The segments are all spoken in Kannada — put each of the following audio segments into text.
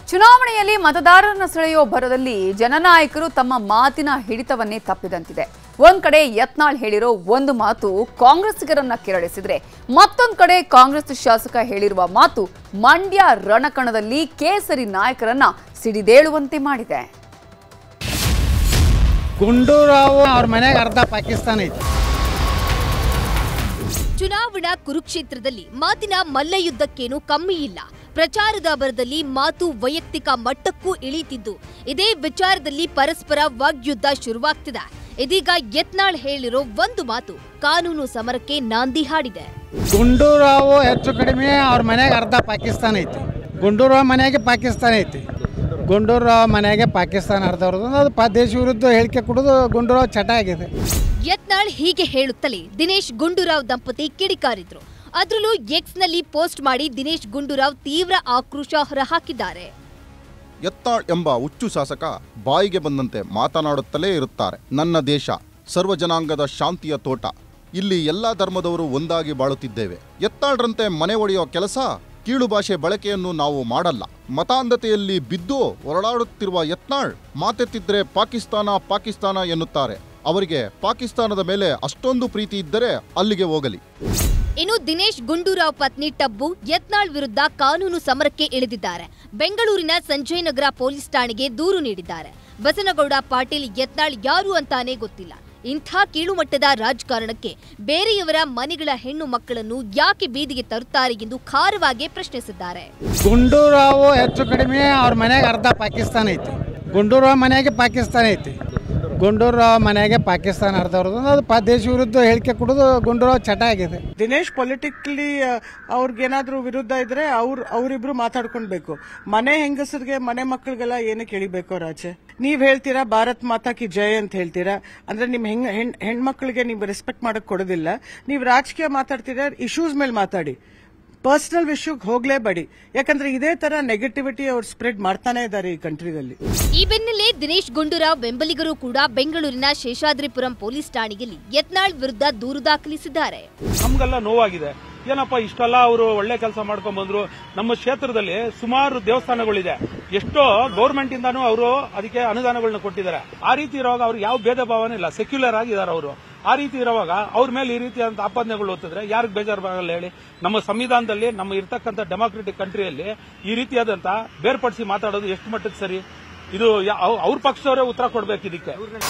ಚುನಾವಣೆಯಲ್ಲಿ ಮತದಾರರನ್ನ ಸೆಳೆಯುವ ಭರದಲ್ಲಿ ಜನನಾಯಕರು ತಮ್ಮ ಮಾತಿನ ಹಿಡಿತವನ್ನೇ ತಪ್ಪಿದಂತಿದೆ ಒಂದ್ ಕಡೆ ಯತ್ನಾಳ್ ಹೇಳಿರೋ ಒಂದು ಮಾತು ಕಾಂಗ್ರೆಸ್ಸಿಗರನ್ನ ಕೆರಳಿಸಿದ್ರೆ ಮತ್ತೊಂದ್ ಕಡೆ ಕಾಂಗ್ರೆಸ್ ಶಾಸಕ ಹೇಳಿರುವ ಮಾತು ಮಂಡ್ಯ ರಣಕಣದಲ್ಲಿ ಕೇಸರಿ ನಾಯಕರನ್ನ ಸಿಡಿದೇಳುವಂತೆ ಮಾಡಿದೆ ಗುಂಡೂರಾವ್ ಅವ್ರ ಮನೆಗೆ ಅರ್ಧ ಪಾಕಿಸ್ತಾನ ಐತಿ ಚುನಾವಣಾ ಕುರುಕ್ಷೇತ್ರದಲ್ಲಿ ಮಾತಿನ ಮಲ್ಲಯುದ್ಧಕ್ಕೇನು ಕಮ್ಮಿ ಇಲ್ಲ ಪ್ರಚಾರದ ಬರದಲ್ಲಿ ಮಾತು ವೈಯಕ್ತಿಕ ಮಟ್ಟಕ್ಕೂ ಇಳಿತಿದ್ದು ಇದೇ ವಿಚಾರದಲ್ಲಿ ಪರಸ್ಪರ ವಾಗ್ಯುದ್ಧ ಶುರುವಾಗ್ತಿದೆ ಇದೀಗ ಯತ್ನಾಳ್ ಹೇಳಿರೋ ಒಂದು ಮಾತು ಕಾನೂನು ಸಮರಕ್ಕೆ ನಾಂದಿ ಹಾಡಿದೆ ಗುಂಡೂರಾವ್ ಹೆಚ್ಚು ಕಡಿಮೆ ಅವ್ರ ಮನೆಗೆ ಅರ್ಧ ಪಾಕಿಸ್ತಾನ ಐತಿ ಗುಂಡೂರಾವ್ ಮನೆಗೆ ಪಾಕಿಸ್ತಾನ ಐತಿ ಗುಂಡೂರಾವ್ ಮನೆಗೆ ಪಾಕಿಸ್ತಾನ ಅರ್ಧವ್ರದ್ದು ಅದು ಪ ದೇಶ ವಿರುದ್ಧ ಹೇಳಿಕೆ ಕೊಡೋದು ಗುಂಡೂರಾವ್ ಚಟ ಆಗಿದೆ ಯತ್ನಾಳ್ ಹೀಗೆ ಹೇಳುತ್ತಲೇ ದಿನೇಶ್ ಗುಂಡೂರಾವ್ ದಂಪತಿ ಕಿಡಿಕಾರಿದ್ರು ಅದ್ರಲ್ಲೂ ಎಕ್ಸ್ನಲ್ಲಿ ಪೋಸ್ಟ್ ಮಾಡಿ ದಿನೇಶ್ ಗುಂಡೂರಾವ್ ತೀವ್ರ ಆಕ್ರೋಶ ಹೊರಹಾಕಿದ್ದಾರೆ ಯತ್ನಾಳ್ ಎಂಬ ಹುಚ್ಚು ಶಾಸಕ ಬಾಯಿಗೆ ಬಂದಂತೆ ಮಾತನಾಡುತ್ತಲೇ ಇರುತ್ತಾರೆ ನನ್ನ ದೇಶ ಸರ್ವ ಜನಾಂಗದ ಶಾಂತಿಯ ತೋಟ ಇಲ್ಲಿ ಎಲ್ಲಾ ಧರ್ಮದವರು ಒಂದಾಗಿ ಬಾಳುತ್ತಿದ್ದೇವೆ ಯತ್ನಾಳ್ರಂತೆ ಮನೆ ಒಡೆಯುವ ಕೆಲಸ ಕೀಳು ಭಾಷೆ ಬಳಕೆಯನ್ನು ನಾವು ಮಾಡಲ್ಲ ಮತಾಂಧತೆಯಲ್ಲಿ ಬಿದ್ದು ಹೊರಳಾಡುತ್ತಿರುವ ಯತ್ನಾಳ್ ಮಾತೆತ್ತಿದ್ರೆ ಪಾಕಿಸ್ತಾನ ಪಾಕಿಸ್ತಾನ ಎನ್ನುತ್ತಾರೆ ಅವರಿಗೆ ಪಾಕಿಸ್ತಾನದ ಮೇಲೆ ಅಷ್ಟೊಂದು ಪ್ರೀತಿ ಇದ್ದರೆ ಅಲ್ಲಿಗೆ ಹೋಗಲಿ ಇನ್ನು ದಿನೇಶ್ ಗುಂಡೂರಾವ್ ಪತ್ನಿ ಟಬ್ಬು ಯತ್ನಾಳ್ ವಿರುದ್ಧ ಕಾನೂನು ಸಮರಕ್ಕೆ ಇಳಿದಿದ್ದಾರೆ ಬೆಂಗಳೂರಿನ ಸಂಜಯ್ ನಗರ ಪೊಲೀಸ್ ಠಾಣೆಗೆ ದೂರು ನೀಡಿದ್ದಾರೆ ಬಸನಗೌಡ ಪಾಟೀಲ್ ಯತ್ನಾಳ್ ಯಾರು ಅಂತಾನೆ ಗೊತ್ತಿಲ್ಲ ಇಂಥ ಕೀಳುಮಟ್ಟದ ರಾಜಕಾರಣಕ್ಕೆ ಬೇರೆಯವರ ಮನೆಗಳ ಹೆಣ್ಣು ಮಕ್ಕಳನ್ನು ಯಾಕೆ ಬೀದಿಗೆ ತರುತ್ತಾರೆ ಎಂದು ಖಾರವಾಗಿ ಪ್ರಶ್ನಿಸಿದ್ದಾರೆ ಗುಂಡೂರಾವ್ ಹೆಚ್ಚು ಕಡಿಮೆ ಅವ್ರ ಮನೆಗೆ ಅರ್ಧ ಪಾಕಿಸ್ತಾನ ಐತಿ ಗುಂಡೂರಾವ್ ಮನೆಗೆ ಪಾಕಿಸ್ತಾನ ಐತಿ ಗುಂಡೂರಾವ್ ಮನೆಗೆ ಪಾಕಿಸ್ತಾನ ಅರ್ಧವ್ರದ್ದು ಅದು ಪ ದೇಶ ವಿರುದ್ಧ ಹೇಳಿಕೆ ಕೊಡೋದು ಗುಂಡೂರಾವ್ ಚಟ ಆಗಿದೆ ದಿನೇಶ್ ಪೊಲಿಟಿಕಲಿ ಅವ್ರಿಗೇನಾದ್ರೂ ವಿರುದ್ಧ ಇದ್ರೆ ಅವ್ರ ಅವರಿಬ್ರು ಮಾತಾಡ್ಕೊಳ್ಬೇಕು ಮನೆ ಹೆಂಗಸರಿಗೆ ಮನೆ ಮಕ್ಕಳಿಗೆಲ್ಲ ಏನಕ್ಕೆ ಎಳಿಬೇಕು ಅವ್ರ ಆಚೆ ನೀವ್ ಹೇಳ್ತೀರಾ ಭಾರತ್ ಮಾತಾ ಕಿ ಜಯ ಅಂತ ಹೇಳ್ತೀರಾ ಅಂದ್ರೆ ನಿಮ್ ಹೆಂಗ್ ಹೆಣ್ ಹೆಣ್ಮಕ್ಳಿಗೆ ನೀವು ರೆಸ್ಪೆಕ್ಟ್ ಮಾಡಕ್ ಕೊಡೋದಿಲ್ಲ ನೀವು ರಾಜಕೀಯ ಮಾತಾಡ್ತೀರಾ ಇಶ್ಯೂಸ್ ಮೇಲೆ ಮಾತಾಡಿ ಪರ್ಸನಲ್ ವಿಷಯಕ್ಕೆ ಹೋಗ್ಲೇಬೇಡಿ ಯಾಕಂದ್ರೆ ಇದೇ ತರ ನೆಗೆಟಿವಿಟಿ ಅವ್ರು ಸ್ಪ್ರೆಡ್ ಮಾಡ್ತಾನೆ ಇದ್ದಾರೆ ಈ ಕಂಟ್ರಿದಲ್ಲಿ ಈ ಬೆನ್ನಲ್ಲೇ ದಿನೇಶ್ ಗುಂಡೂರಾವ್ ಬೆಂಬಲಿಗರು ಕೂಡ ಬೆಂಗಳೂರಿನ ಶೇಷಾದ್ರಿಪುರಂ ಪೊಲೀಸ್ ಠಾಣೆಯಲ್ಲಿ ಯತ್ನಾಳ್ ವಿರುದ್ಧ ದೂರು ದಾಖಲಿಸಿದ್ದಾರೆ ನಮ್ಗೆಲ್ಲ ನೋವಾಗಿದೆ ಏನಪ್ಪ ಇಷ್ಟೆಲ್ಲ ಅವರು ಒಳ್ಳೆ ಕೆಲಸ ಮಾಡ್ಕೊಂಡ್ ಬಂದ್ರು ನಮ್ಮ ಕ್ಷೇತ್ರದಲ್ಲಿ ಸುಮಾರು ದೇವಸ್ಥಾನಗಳಿದೆ ಎಷ್ಟೋ ಗೌರ್ಮೆಂಟ್ ಇಂದಾನು ಅವರು ಅದಕ್ಕೆ ಅನುದಾನಗಳನ್ನ ಕೊಟ್ಟಿದ್ದಾರೆ ಆ ರೀತಿ ಇರುವಾಗ ಅವ್ರಿಗೆ ಯಾವ ಭೇದ ಭಾವನೆ ಇಲ್ಲ ಸೆಕ್ಯುಲರ್ ಆಗಿದ್ದಾರೆ ಅವರು ಆ ರೀತಿ ಇರುವಾಗ ಅವ್ರ ಮೇಲೆ ಈ ರೀತಿಯಾದಂತ ಆಪಾದನೆಗಳು ಓದಿದ್ರೆ ಯಾರಿಗೆ ಬೇಜಾರಾಗಲ್ಲ ಹೇಳಿ ನಮ್ಮ ಸಂವಿಧಾನದಲ್ಲಿ ನಮ್ಮ ಇರ್ತಕ್ಕಂಥ ಡೆಮಾಕ್ರೆಟಿಕ್ ಕಂಟ್ರಿಯಲ್ಲಿ ಈ ರೀತಿಯಾದಂತ ಬೇರ್ಪಡಿಸಿ ಮಾತಾಡೋದು ಎಷ್ಟು ಮಟ್ಟಕ್ಕೆ ಸರಿ ಇದು ಯಾ- ಅವ್- ಅವ್ರ ಪಕ್ಷದವರೇ ಉತ್ತರ ಕೊಡ್ಬೇಕು ಇದಕ್ಕೆ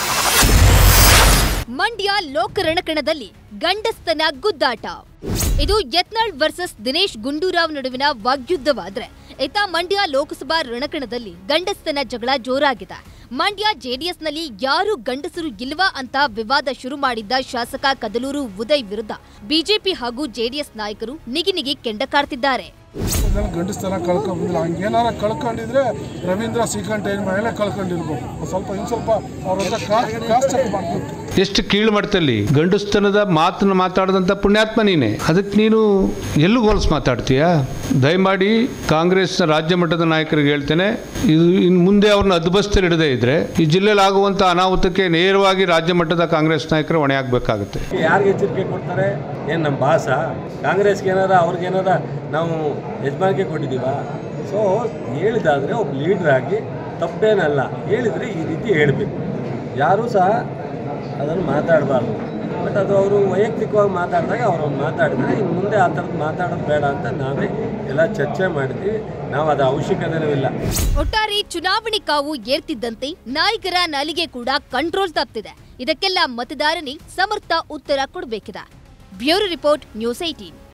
ಮಂಡ್ಯ ಲೋಕರಣಕಣದಲ್ಲಿ ಗಂಡಸ್ತನ ಗುದ್ದಾಟ ಇದು ಯತ್ನಾಳ್ ವರ್ಸಸ್ ದಿನೇಶ್ ಗುಂಡೂರಾವ್ ನಡುವಿನ ವಾಗ್ಯುದ್ಧವಾದ್ರೆ ಇತ ಮಂಡ್ಯ ಲೋಕಸಭಾ ರಣಕಣದಲ್ಲಿ ಗಂಡಸ್ತನ ಜಗಳ ಜೋರಾಗಿದೆ ಮಂಡ್ಯ ಜೆಡಿಎಸ್ನಲ್ಲಿ ಯಾರು ಗಂಡಸರು ಇಲ್ವಾ ಅಂತ ವಿವಾದ ಶುರು ಮಾಡಿದ್ದ ಶಾಸಕ ಕದಲೂರು ಉದಯ್ ವಿರುದ್ಧ ಬಿಜೆಪಿ ಹಾಗೂ ಜೆಡಿಎಸ್ ನಾಯಕರು ನಿಗಿ ನಿಗಿ ಕೆಂಡ ಕಾರ್ತಿದ್ದಾರೆ ಅದೆಲ್ಲ ಗಂಡಸ್ತನ ಕಳ್ಕೊಂಡ್ಬಂದಿಲ್ಲ ಹಂಗೇನಾರ ಕಳ್ಕೊಂಡಿದ್ರೆ ರವೀಂದ್ರ ಶ್ರೀಕಂಠ ಮೇಲೆ ಕಳ್ಕೊಂಡಿರ್ಬೇಕು ಒಂದ್ ಸ್ವಲ್ಪ ಇನ್ನು ಸ್ವಲ್ಪ ಅವ್ರ ಹತ್ರ ಕ್ರಾಸ್ ಚೆಕ್ ಮಾಡ್ಬೇಕು ಎಷ್ಟು ಕೀಳು ಮಟ್ಟದಲ್ಲಿ ಗಂಡುಸ್ತನದ ಮಾತನ್ನ ಮಾತಾಡದಂಥ ಪುಣ್ಯಾತ್ಮ ನೀನೆ ಅದಕ್ಕೆ ನೀನು ಎಲ್ಲೂ ಹೋಲ್ಸ್ ಮಾತಾಡ್ತೀಯಾ ದಯಮಾಡಿ ಕಾಂಗ್ರೆಸ್ನ ರಾಜ್ಯ ಮಟ್ಟದ ನಾಯಕರಿಗೆ ಹೇಳ್ತೇನೆ ಇದು ಇನ್ನು ಮುಂದೆ ಅವ್ರನ್ನ ಅದ್ಬಸ್ತಲ್ಲಿ ಇಡದೇ ಇದ್ರೆ ಈ ಜಿಲ್ಲೆಯಲ್ಲಿ ಆಗುವಂಥ ಅನಾಹುತಕ್ಕೆ ನೇರವಾಗಿ ರಾಜ್ಯ ಮಟ್ಟದ ಕಾಂಗ್ರೆಸ್ ನಾಯಕರು ಹೊಣೆ ಆಗಬೇಕಾಗುತ್ತೆ ಯಾರಿಗೆ ಎಚ್ಚರಿಕೆ ಕೊಡ್ತಾರೆ ಏನು ನಮ್ಮ ಬಾಸ ಕಾಂಗ್ರೆಸ್ಗೆ ಏನಾರ ಅವ್ರಿಗೇನಾರ ನಾವು ಯಜಮಾನಿಕೆ ಕೊಟ್ಟಿದ್ದೀವ ಸೊ ಹೇಳಿದಾದರೆ ಒಬ್ಬ ಲೀಡ್ರ್ ಆಗಿ ತಪ್ಪೇನಲ್ಲ ಹೇಳಿದರೆ ಈ ರೀತಿ ಹೇಳಬೇಕು ಯಾರೂ ಸಹ ಅದನ್ನು ಮಾತಾಡಬಾರ್ದು ಬಟ್ ಅದು ಅವರು ವೈಯಕ್ತಿಕವಾಗಿ ಮಾತಾಡಿದಾಗ ಅವರು ಮಾತಾಡಿದ್ರೆ ಇನ್ನು ಮುಂದೆ ಆ ಥರದ್ದು ಮಾತಾಡೋದು ಬೇಡ ಅಂತ ನಾವೇ ಎಲ್ಲ ಚರ್ಚೆ ಮಾಡಿದ್ವಿ ನಾವು ಅದು ಅವಶ್ಯಕತೆನೂ ಇಲ್ಲ ಒಟ್ಟಾರೆ ಚುನಾವಣೆ ಕಾವು ಏರ್ತಿದ್ದಂತೆ ನಾಯಕರ ನಾಲಿಗೆ ಕೂಡ ಕಂಟ್ರೋಲ್ ತಪ್ಪಿದೆ ಇದಕ್ಕೆಲ್ಲ ಮತದಾರನೇ ಸಮರ್ಥ ಉತ್ತರ ಕೊಡಬೇಕಿದೆ ಬ್ಯೂರೋ ರಿಪೋರ್ಟ್ ನ್ಯೂಸ್ ಏಟೀನ್